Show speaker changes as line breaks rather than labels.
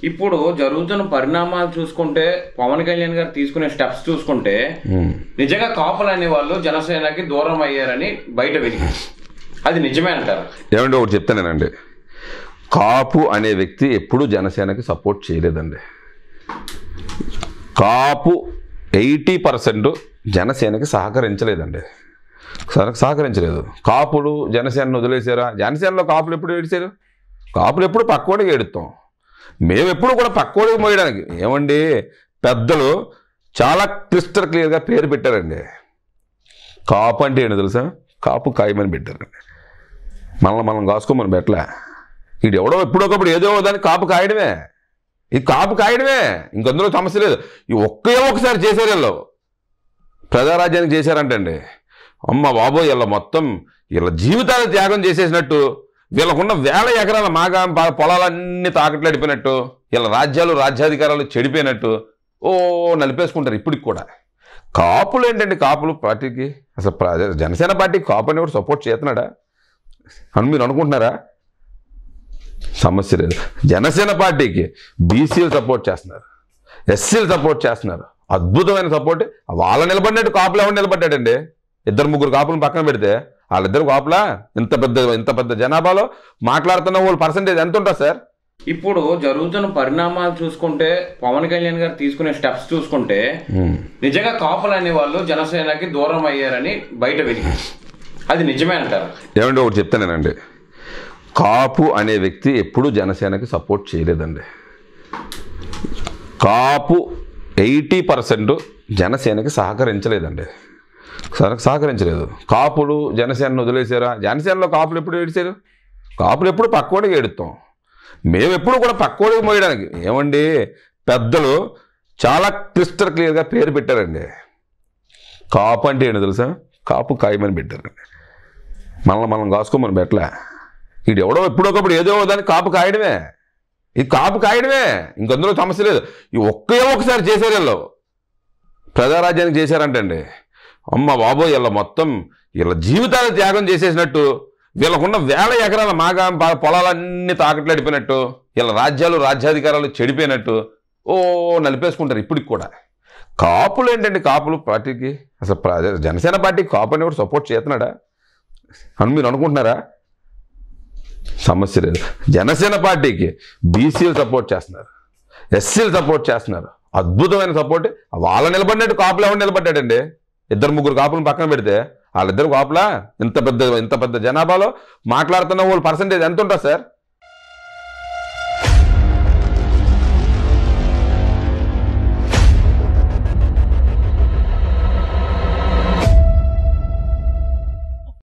ఇప్పుడు జరుగుతున్న పరిణామాలు చూసుకుంటే పవన్ కళ్యాణ్ గారు తీసుకునే స్టెప్స్ చూసుకుంటే నిజంగా కాపులు అనే వాళ్ళు జనసేనకి దూరం అయ్యారని బయట వెలిగి అది నిజమే అంటారు
ఏమంటే ఒకటి చెప్తానేనండి కాపు అనే వ్యక్తి ఎప్పుడూ జనసేనకి సపోర్ట్ చేయలేదండి కాపు ఎయిటీ పర్సెంట్ జనసేనకి సహకరించలేదండి సహ- సహకరించలేదు కాపులు జనసేనను వదిలేసారా జనసేనలో కాపులు ఎప్పుడు ఏడిచారు కాపులు ఎప్పుడు పక్కోడికి ఏడుస్తాం మేము ఎప్పుడు కూడా పక్కోడికి మోయడానికి ఏమండి పెద్దలు చాలా క్రిస్టల్ క్లియర్గా పేరు పెట్టారండి కాపు అంటే ఏంటో తెలుసా కాపు ఖాయమని పెట్టారండి మనల్ని మనం కాసుకోమని పెట్టలే ఇది ఎవడో ఎప్పుడొకప్పుడు ఏదో దానికి కాపు కాయడమే ఇది కాపు కాయడమే ఇంకందులో సమస్య లేదు ఈ ఒకే ఒకసారి చేశారు వీళ్ళు ప్రజారాజ్యానికి చేశారంటండి అమ్మ బాబోయ్ వీళ్ళ మొత్తం వీళ్ళ జీవితాలు త్యాగం చేసేసినట్టు వీళ్ళకున్న వేల ఎకరాల మాగా ప- పొలాలన్నీ తాకట్లాడిపోయినట్టు వీళ్ళ రాజ్యాలు రాజ్యాధికారాలు చెడిపోయినట్టు ఓ నలిపేసుకుంటారు ఇప్పటికి కూడా కాపులు ఏంటండి కాపులు పార్టీకి అసలు ప్ర- జనసేన పార్టీకి కాపు అని కూడా సపోర్ట్ చేస్తున్నాడా అని మీరు అనుకుంటున్నారా సమస్య లేదు జనసేన పార్టీకి బీసీలు సపోర్ట్ చేస్తున్నారు ఎస్సీలు సపోర్ట్ చేస్తున్నారు అద్భుతమైన సపోర్ట్ వాళ్ళ నిలబడినట్టు కాపులు ఎవరు నిలబడ్డాడండి ఇద్దరు ముగ్గురు కాపులను పక్కన పెడితే వాళ్ళిద్దరు కాపులా ఇంత పెద్ద ఇంత పెద్ద జనాభాలో మాట్లాడుతున్న వాళ్ళు పర్సంటేజ్ ఎంత ఉంటుంది సార్
ఇప్పుడు జరుగుతున్న పరిణామాలు చూసుకుంటే పవన్ కళ్యాణ్ గారు తీసుకునే స్టెప్స్ చూసుకుంటే నిజంగా కాపులు అనే వాళ్ళు జనసేనకి దూరం అయ్యారని బయట వెలిగి అది నిజమే అంటారు
ఏమంటే ఒకటి చెప్తానేనండి కాపు అనే వ్యక్తి ఎప్పుడూ జనసేనకి సపోర్ట్ చేయలేదండి కాపు ఎయిటీ పర్సెంట్ జనసేనకి సహకరించలేదండి సహ- సహకరించలేదు కాపులు జనసేనను వదిలేసారా జనసేనలో కాపులు ఎప్పుడు ఏడిచారు కాపులు ఎప్పుడు పక్కోడికి ఏడుస్తాం మేము ఎప్పుడు కూడా పక్కోడికి మోయడానికి ఏమండి పెద్దలు చాలా క్రిస్టల్ క్లియర్గా పేరు పెట్టారండి కాపు అంటే ఏంటో తెలుసా కాపు ఖాయమని పెట్టారండి మనల్ని మనం కాసుకోమని పెట్టలే ఇది ఎవడో ఎప్పుడొకప్పుడు ఏదో దానికి కాపు కాయడమే ఇది కాపు కాయడమే ఇంకందులో సమస్య లేదు ఈ ఒకే ఒకసారి చేశారు వీళ్ళు ప్రజారాజ్యానికి చేశారంటండి అమ్మ బాబోయ్ వీళ్ళ మొత్తం వీళ్ళ జీవితాలు త్యాగం చేసేసినట్టు వీళ్ళకున్న వేల ఎకరాల మాగా ప- పొలాలన్నీ తాకట్లాడిపోయినట్టు వీళ్ళ రాజ్యాలు రాజ్యాధికారాలు చెడిపోయినట్టు ఓ నలిపేసుకుంటారు ఇప్పటికి కూడా కాపులు ఏంటండి కాపులు పార్టీకి అసలు ప్ర- జనసేన పార్టీకి కాపు అని కూడా సపోర్ట్ చేస్తున్నాడా అని మీరు అనుకుంటున్నారా సమస్య లేదు జనసేన పార్టీకి బీసీలు సపోర్ట్ చేస్తున్నారు ఎస్సీలు సపోర్ట్ చేస్తున్నారు అద్భుతమైన సపోర్ట్ వాళ్ళ నిలబడినట్టు కాపులు ఎవరు నిలబడ్డాడండి ఇద్దరు ముగ్గురు కాపులను పక్కన పెడితే వాళ్ళిద్దరు కాపులా ఇంత పెద్ద ఇంత పెద్ద జనాభాలో మాట్లాడుతున్న వాళ్ళు పర్సంటేజ్ ఎంత ఉంటుంది సార్